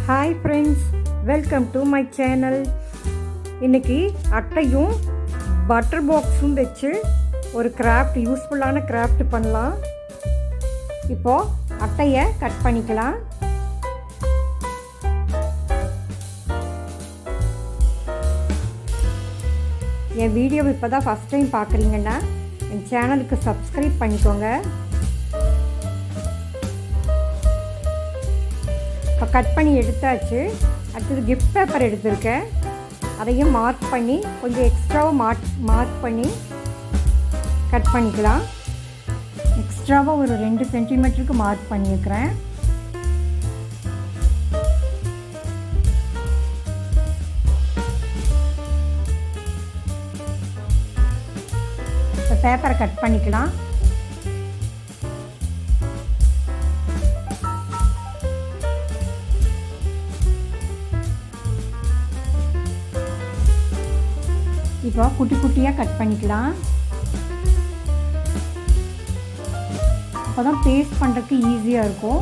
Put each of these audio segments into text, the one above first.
hi friends welcome to my channel இன்னைக்கு அட்டையும் butter பாக்ஸும் வச்சு ஒரு கிராஃப்ட் யூஸ்ஃபுல்லான கிராஃப்ட் பண்ணலாம் இப்போது அட்டையை கட் பண்ணிக்கலாம் என் வீடியோவை இப்போ தான் ஃபஸ்ட் டைம் பார்க்குறீங்கன்னா என் சேனலுக்கு சப்ஸ்கிரைப் பண்ணிக்கோங்க இப்போ கட் பண்ணி எடுத்தாச்சு அடுத்தது கிஃப்ட் பேப்பர் எடுத்திருக்கேன் அதையும் மார்க் பண்ணி கொஞ்சம் எக்ஸ்ட்ராவாக மார்க் மார்க் பண்ணி கட் பண்ணிக்கலாம் எக்ஸ்ட்ராவாக ஒரு ரெண்டு சென்டிமீட்டருக்கு மார்க் பண்ணியிருக்கிறேன் இப்போ பேப்பரை கட் பண்ணிக்கலாம் இப்போ குட்டி குட்டியாக கட் பண்ணிக்கலாம் அப்போ தான் பேஸ்ட் பண்ணுறதுக்கு ஈஸியாக இருக்கும்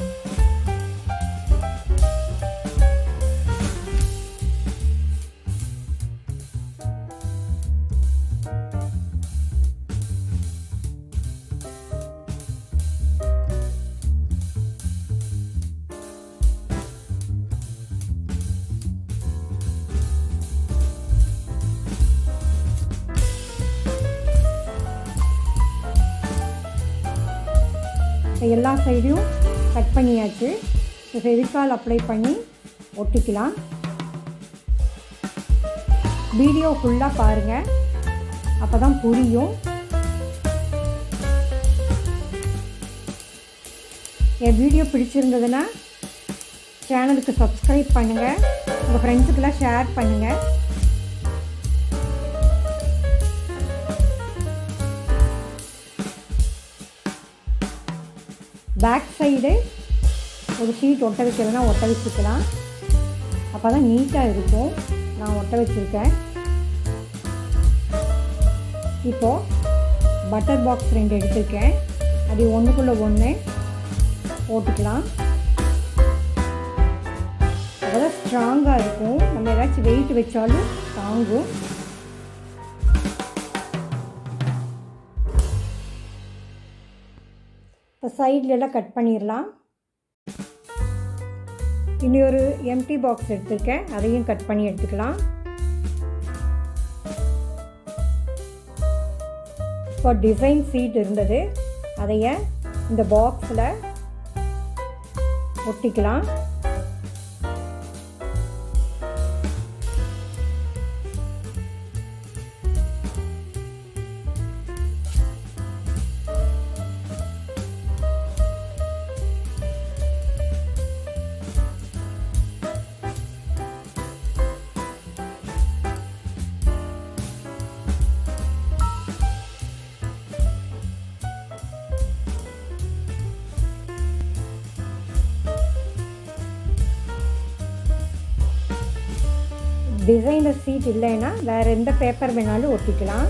எல்லா சைடையும் கட் பண்ணியாச்சு ஃபெவிகால் அப்ளை பண்ணி ஒட்டிக்கலாம் வீடியோ ஃபுல்லாக பாருங்கள் அப்போ தான் புரியும் என் வீடியோ பிடிச்சிருந்ததுன்னா சேனலுக்கு சப்ஸ்கிரைப் பண்ணுங்கள் உங்கள் ஃப்ரெண்ட்ஸுக்கெல்லாம் ஷேர் பண்ணுங்கள் பேக் சைடு ஒரு ஷீட் ஒட்ட வைக்கிறதுனா ஒட்ட வச்சுக்கலாம் அப்போ தான் நீட்டாக இருக்கும் நான் ஒட்ட வச்சுருக்கேன் இப்போது பட்டர் பாக்ஸ் ரெண்டு எடுத்திருக்கேன் அது ஒன்றுக்குள்ளே ஒன்று போட்டுக்கலாம் அதெல்லாம் ஸ்ட்ராங்காக இருக்கும் நம்ம ஏதாச்சும் வெயிட் வச்சாலும் தாங்கும் இப்போ சைட்லலாம் கட் பண்ணிடலாம் இனி ஒரு எம்டி பாக்ஸ் எடுத்திருக்கேன் அதையும் கட் பண்ணி எடுத்துக்கலாம் இப்போ டிசைன் சீட் இருந்தது அதைய இந்த பாக்ஸில் ஒட்டிக்கலாம் டிசைனர் சீட் இல்லைன்னா வேறு எந்த பேப்பர் வேணாலும் ஒட்டிக்கலாம்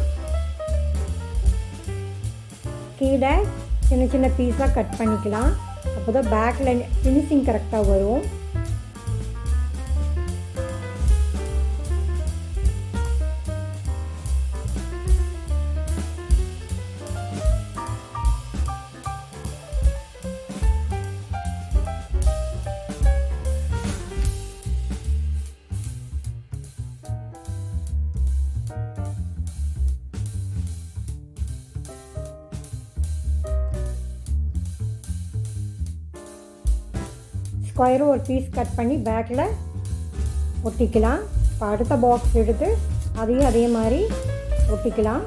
கீழே சின்ன சின்ன பீஸாக கட் பண்ணிக்கலாம் அப்போ தான் பேக்கில் ஃபினிஷிங் கரெக்டாக வரும் ஸ்கொயரும் ஒரு பீஸ் கட் பண்ணி பேக்கில் ஒட்டிக்கலாம் இப்போ அடுத்த பாக்ஸ் எடுத்து அதையும் அதே மாதிரி ஒட்டிக்கலாம்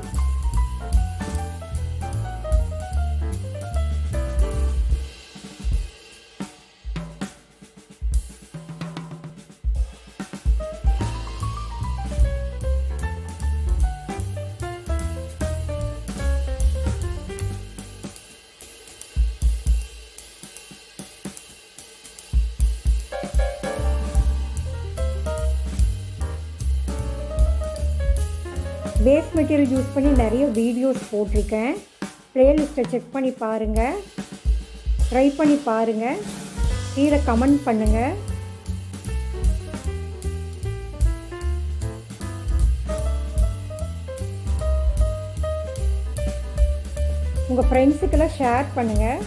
வேஸ்ட் மெட்டீரியல் யூஸ் பண்ணி நிறைய வீடியோஸ் போட்டிருக்கேன் ப்ளேலிஸ்ட்டை செக் பண்ணி பாருங்கள் ட்ரை பண்ணி பாருங்கள் கீழே கமெண்ட் பண்ணுங்கள் உங்கள் ஃப்ரெண்ட்ஸுக்கெல்லாம் ஷேர் பண்ணுங்கள்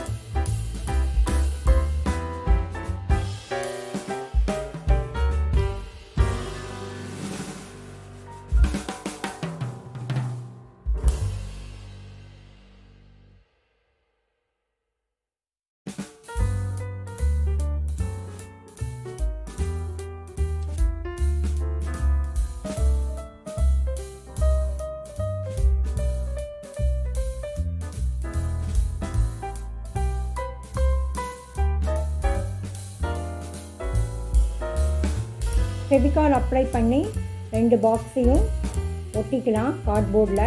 ஃபெவிகால் அப்ளை பண்ணி ரெண்டு பாக்ஸையும் ஒட்டிக்கலாம் கார்ட்போர்டில்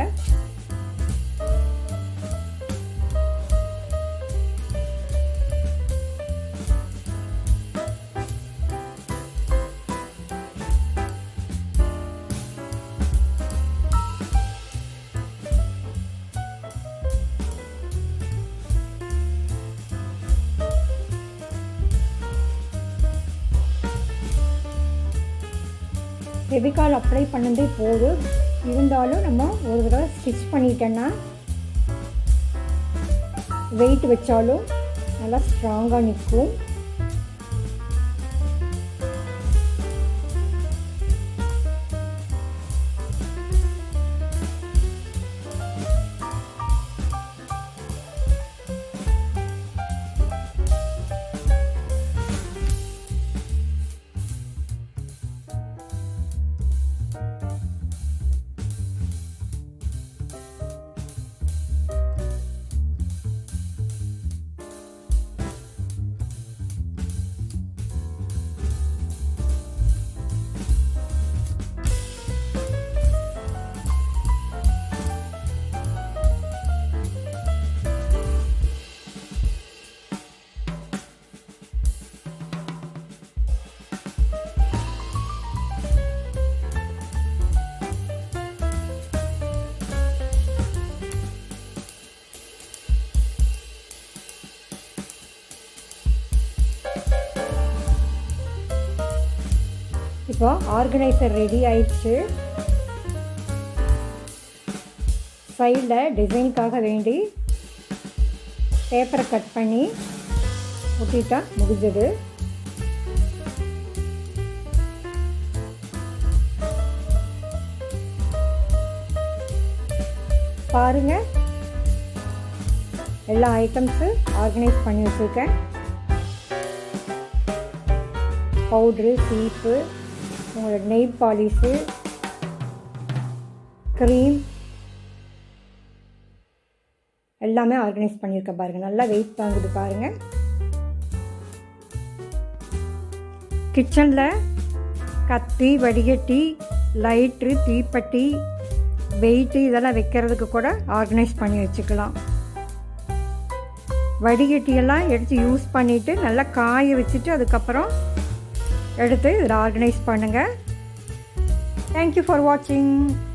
ஃபெவிகால் அப்ளை பண்ணதே போதும் இருந்தாலும் நம்ம ஒரு தடவை ஸ்டிச் பண்ணிட்டோன்னா வெயிட் வச்சாலும் நல்லா ஸ்ட்ராங்காக நிற்கும் இப்போ ஆர்கனைசர் ரெடி ஆயிடுச்சு சைடில் டிசைனுக்காக வேண்டி பேப்பரை கட் பண்ணி ஒட்டிட்டா முடிஞ்சது பாருங்க எல்லா ஐட்டம்ஸு ஆர்கனைஸ் பண்ணி வச்சுருக்கேன் பவுட்ரு சீப்பு உங்களோட நெய் பாலிஷு க்ரீம் எல்லாமே ஆர்கனைஸ் பண்ணியிருக்கேன் பாருங்கள் நல்லா வெயிட் தாங்குது பாருங்கள் கிச்சனில் கத்தி வடிகட்டி லைட்ரு தீப்பெட்டி வெயிட்டு இதெல்லாம் வைக்கிறதுக்கு கூட ஆர்கனைஸ் பண்ணி வச்சுக்கலாம் வடிகட்டியெல்லாம் எடுத்து யூஸ் பண்ணிவிட்டு நல்லா காய வச்சுட்டு அதுக்கப்புறம் எடுத்து இதில் ஆர்கனைஸ் பண்ணுங்கள் தேங்க்யூ ஃபார் வாட்சிங்